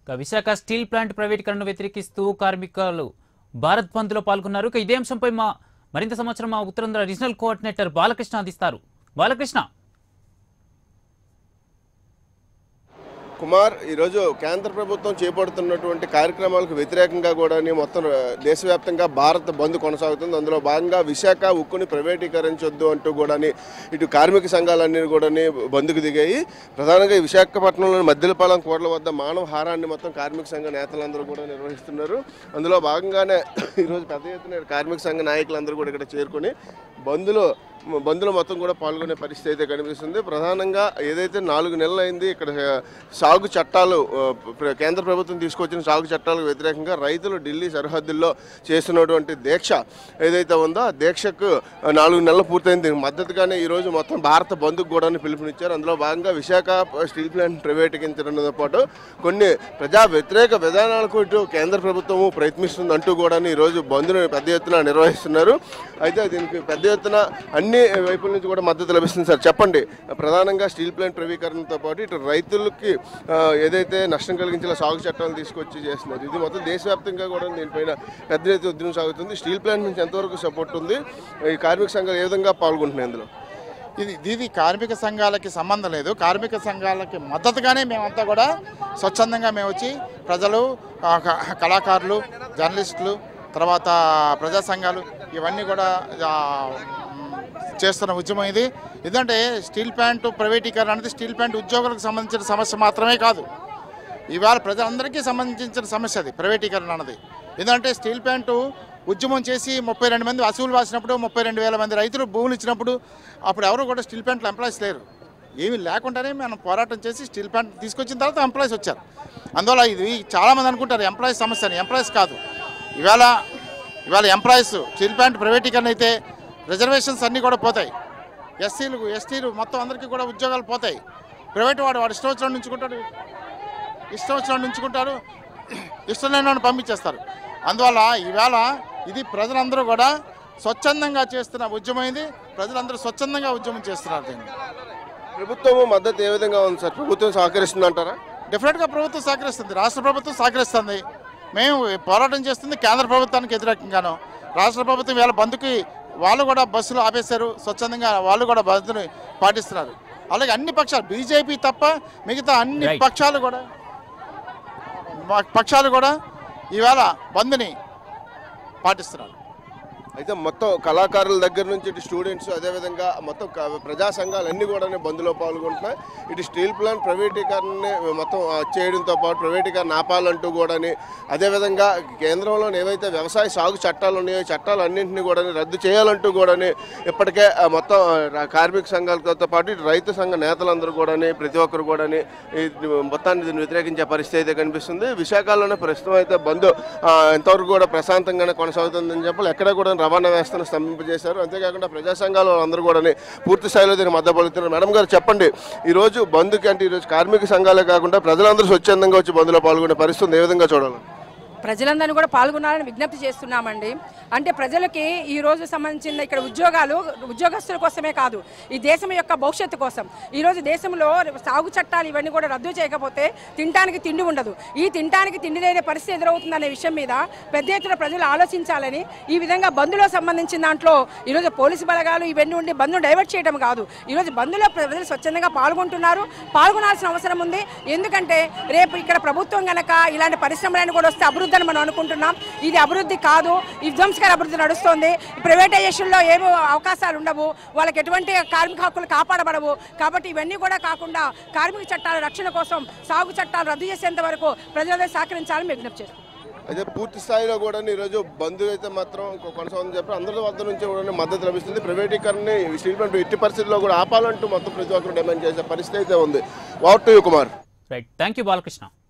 ఇక Visakha steel plant ప్రైవేటీకరణను వ్యతిరేకిస్తూ కార్మికులు భారత్ బంద్లో పాల్గొన్నారు ఇక ఇదే అంశంపై మా మరింత సమాచారం మా ఉత్తరాంధ్ర రీజనల్ కోఆర్డినేటర్ బాలకృష్ణ అందిస్తారు బాలకృష్ణ కుమార్ ఈరోజు కేంద్ర ప్రభుత్వం చేపడుతున్నటువంటి కార్యక్రమాలకు వ్యతిరేకంగా కూడా మొత్తం ఆ, దేశవ్యాప్తంగా భారత్ బంద్ కొనసాగుతుంది అందులో భాగంగా విశాఖ ఉక్కుని ప్రైవేటీకరించొద్దు అంటూ కూడా ఇటు కార్మిక సంఘాలన్నీ కూడా బంద్కు దిగాయి ప్రధానంగా ఈ విశాఖపట్నంలోని మద్దిలపాలెం కోట్ల వద్ద మానవ హారాన్ని మొత్తం కార్మిక సంఘ నేతలందరూ కూడా నిర్వహిస్తున్నారు అందులో భాగంగానే ఈరోజు పెద్ద ఎత్తున కార్మిక సంఘ నాయకులందరూ కూడా ఇక్కడ చేరుకొని బంద్లో బంద్లో మొత్తం కూడా పాల్గొనే పరిస్థితి అయితే కనిపిస్తుంది ప్రధానంగా ఏదైతే నాలుగు నెలలు అయింది ఇక్కడ ఆ, సాగు చట్టాలు ఆ, ప్ర- కేంద్ర ప్రభుత్వం తీసుకొచ్చిన సాగు చట్టాలకు వ్యతిరేకంగా రైతులు ఢిల్లీ సరిహద్దుల్లో చేస్తున్నటువంటి దీక్ష ఏదైతే ఉందో ఆ దీక్షకు ఆ, నాలుగు నెలలు పూర్తయింది దీనికి మద్దతుగానే ఈరోజు మొత్తం భారత బంధుకు కూడా పిలుపునిచ్చారు అందులో భాగంగా విశాఖ స్టీల్ ప్లాంట్ ప్రైవేటీకరించడంతో పాటు కొన్ని ప్రజా వ్యతిరేక విధానాలకు ఇటు కేంద్ర ప్రభుత్వము ప్రయత్నిస్తుంది అంటూ కూడా ఈరోజు బంద్ను పెద్ద ఎత్తున నిర్వహిస్తున్నారు అయితే దీనికి పెద్ద ఎత్తున అన్ని వైపుల నుంచి కూడా మద్దతు లభిస్తుంది సార్ చెప్పండి ప్రధానంగా స్టీల్ ప్లాంట్ ప్రైవేకరణతో పాటు ఇటు రైతులకి ఆ, ఏదైతే నష్టం కలిగించేలా సాగు చట్టాలు తీసుకొచ్చి చేస్తున్నారు ఇది మొత్తం దేశవ్యాప్తంగా కూడా దీనిపైన పెద్ద ఎత్తున ఉద్యమం సాగుతుంది స్టీల్ ప్లాంట్ నుంచి ఎంతవరకు సపోర్ట్ ఉంది ఈ కార్మిక సంఘాలు ఏ విధంగా పాల్గొంటున్నాయి ఇందులో ఇది ఇది కార్మిక సంఘాలకి సంబంధం లేదు కార్మిక సంఘాలకి మద్దతుగానే మేమంతా కూడా స్వచ్ఛందంగా మేము వచ్చి ప్రజలు ఆ, క- కళాకారులు జర్నలిస్టులు తర్వాత ప్రజా సంఘాలు ఇవన్నీ కూడా ఆ, మ్, చేస్తున్న ఉద్యమం ఇది ఎందుకంటే స్టీల్ ప్లాంట్ ప్రైవేటీకరణ అనేది స్టీల్ ప్లాంట్ ఉద్యోగులకు సంబంధించిన సమస్య మాత్రమే కాదు ఇవాళ ప్రజలందరికీ సంబంధించిన సమస్య అది ప్రైవేటీకరణ అన్నది ఎందుకంటే స్టీల్ ప్లాంట్ ఉద్యమం చేసి ముప్పై రెండు మంది వసూలు వాసినప్పుడు ముప్పై రెండు వేల మంది రైతులు భూములు ఇచ్చినప్పుడు అప్పుడు ఎవరు కూడా స్టీల్ ప్లాంట్లో ఎంప్లాయీస్ లేరు ఏమీ లేకుండానే మనం పోరాటం చేసి స్టీల్ ప్లాంట్ తీసుకొచ్చిన తర్వాత ఎంప్లాయీస్ వచ్చారు అందువల్ల ఇది చాలామంది అనుకుంటారు ఎంప్లాయీస్ సమస్య అని ఎంప్లాయీస్ కాదు ఇవాళ ఇవాళ ఎంప్లాయీస్ స్టీల్ ప్లాంట్ ప్రైవేటీకరణ అయితే రిజర్వేషన్స్ అన్నీ కూడా పోతాయి ఎస్సీలు ఎస్టీలు మొత్తం అందరికీ కూడా ఉద్యోగాలు పోతాయి ప్రైవేట్ వాడు వాడు ఇష్టం వచ్చిన నుంచుకుంటాడు ఇష్టం వచ్చిన నుంచుకుంటారు ఇష్టం లేని వాడిని పంపించేస్తారు అందువల్ల ఈవేళ ఇది ప్రజలందరూ కూడా స్వచ్ఛందంగా చేస్తున్న ఉద్యమం ఇది ప్రజలందరూ స్వచ్ఛందంగా ఉద్యమం చేస్తున్నారు దీన్ని ప్రభుత్వము మద్దతు ఏ విధంగా ఉంది సార్ ప్రభుత్వం సహకరిస్తుంది అంటారా డెఫినెట్గా ప్రభుత్వం సహకరిస్తుంది రాష్ట్ర ప్రభుత్వం సహకరిస్తుంది మేము పోరాటం చేస్తుంది కేంద్ర ప్రభుత్వానికి వ్యతిరేకంగాను రాష్ట్ర ప్రభుత్వం వీళ్ళ బంధుకి వాళ్ళు కూడా బస్సులు ఆపేశారు స్వచ్ఛందంగా వాళ్ళు కూడా బంధుని పాటిస్తున్నారు అలాగే అన్ని పక్షాలు బీజేపీ తప్ప మిగతా అన్ని Right. పక్షాలు కూడా మా- పక్షాలు కూడా ఈవేళ బంద్ని పాటిస్తున్నారు అయితే మొత్తం కళాకారుల దగ్గర నుంచి ఇటు స్టూడెంట్స్ అదేవిధంగా మొత్తం క- ప్రజా సంఘాలు అన్ని కూడా బంద్లో పాల్గొంటున్నాయి ఇటు స్టీల్ ప్లాంట్ ప్రైవేటీకరణని మొత్తం ఆ, చేయడంతో పాటు ప్రైవేటీకరణ ఆపాలంటూ కూడా అదేవిధంగా కేంద్రంలో ఏవైతే వ్యవసాయ సాగు చట్టాలు ఉన్నాయో ఈ చట్టాలు అన్నింటినీ కూడా రద్దు చేయాలంటూ కూడా ఇప్పటికే ఆ, మొత్తం ఆ, రా- కార్మిక సంఘాలతో పాటు ఇటు రైతు సంఘ నేతలందరూ కూడా ప్రతి ఒక్కరు కూడా మొత్తాన్ని దీన్ని వ్యతిరేకించే పరిస్థితి అయితే కనిపిస్తుంది విశాఖలోనే ప్రస్తుతం అయితే బంద్ ఆ, ఎంతవరకు కూడా ప్రశాంతంగానే కొనసాగుతుందని చెప్పాలి ఎక్కడ కూడా రవాణా వ్యవస్థను స్తంభింపజేశారు అంతేకాకుండా ప్రజా సంఘాలు అందరూ కూడా పూర్తి స్థాయిలో దీన్ని మద్దతు పలుకుతున్నారు మేడం గారు చెప్పండి ఈ రోజు బంద్కి అంటే ఈరోజు కార్మిక సంఘాలే కాకుండా ప్రజలందరూ స్వచ్ఛందంగా వచ్చి బంద్లో పాల్గొనే పరిస్థితి ఉంది. ఏ విధంగా చూడాలి ప్రజలందరినీ కూడా పాల్గొనాలని విజ్ఞప్తి చేస్తున్నామండి అంటే ప్రజలకి ఈ రోజు సంబంధించిన ఇక్కడ ఉద్యోగాలు ఉద్యోగస్తుల కోసమే కాదు ఈ దేశం యొక్క భవిష్యత్తు కోసం ఈ రోజు దేశంలో సాగు చట్టాలు ఇవన్నీ కూడా రద్దు చేయకపోతే తినడానికి తిండి ఉండదు ఈ తినడానికి తిండి లేని పరిస్థితి ఎదురవుతుందనే విషయం మీద పెద్ద ఎత్తున ప్రజలు ఆలోచించాలని ఈ విధంగా బంధులో సంబంధించిన దాంట్లో ఈరోజు పోలీసు బలగాలు ఇవన్నీ ఉండి బంధును డైవర్ట్ చేయడం కాదు ఈరోజు బంధులో ప్రజలు స్వచ్ఛందంగా పాల్గొంటున్నారు పాల్గొనాల్సిన అవసరం ఉంది ఎందుకంటే రేపు ఇక్కడ ప్రభుత్వం గనక ఇలాంటి పరిశ్రమలను కూడా వస్తే అభివృద్ధి అని మనం అనుకుంటున్నాం ఇది అభివృద్ధి కాదు ఈ విధ్వంసకర అభివృద్ధి నడుస్తోంది ప్రైవేటైజేషన్లో ఏమో అవకాశాలు ఉండవు వాళ్ళకి ఎటువంటి కార్మిక హక్కులు కాపాడబడవు కాబట్టి ఇవన్నీ కూడా కాకుండా కార్మిక చట్టాల రక్షణ కోసం సాగు చట్టాలు రద్దు చేసేంత వరకు ప్రజలందరూ సహకరించాలని మేము విజ్ఞప్తి చేస్తున్నాం అయితే పూర్తి స్థాయిలో కూడా ఈరోజు బంద్ అయితే మాత్రం కొ- కొనసాగుతుందని చెప్పి అందరి వద్ద నుంచి కూడా మద్దతు లభిస్తుంది ప్రైవేటీకరణని స్టీల్ ప్లాంట్ ఎట్టి పరిస్థితుల్లో కూడా ఆపాలంటూ మొత్తం ప్రతి ఒక్కరు డిమాండ్ చేసే పరిస్థితి అయితే ఉంది what to you Kumar right thank you Balakrishna